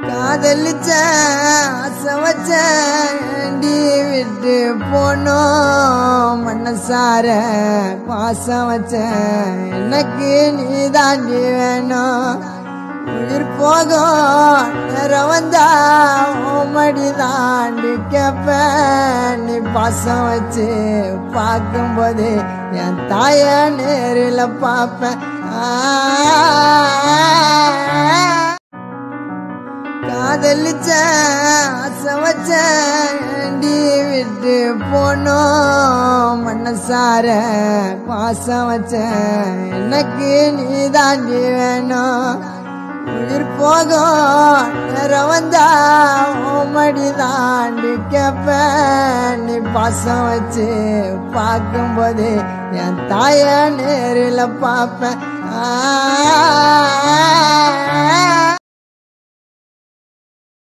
காதலிச்ச ஆசை வச்ச ஏண்டி விட்டு போனோம் மனசார பாசம் வச்ச எனக்கு நீ தாண்டி வேணும் உயிர் போகும் நேரம் வந்தா மடி தாண்டி கேப்ப நீ பாசம் வச்சு பார்க்கும்போது என் தாய நேரில் பார்ப்பேன் ஆ காதலிச்ச ஆசை வச்ச ஏண்டி விட்டு போனோம் மனசார பாசம் வச்ச எனக்கு நீ தாண்டி வேணும் உயிர் போகும் நேரம் வந்தா மடி தாண்டி கேப்ப நீ பாசம் வச்சு பார்க்கும்போது என் தாய நேரில் பார்ப்பேன் ஆ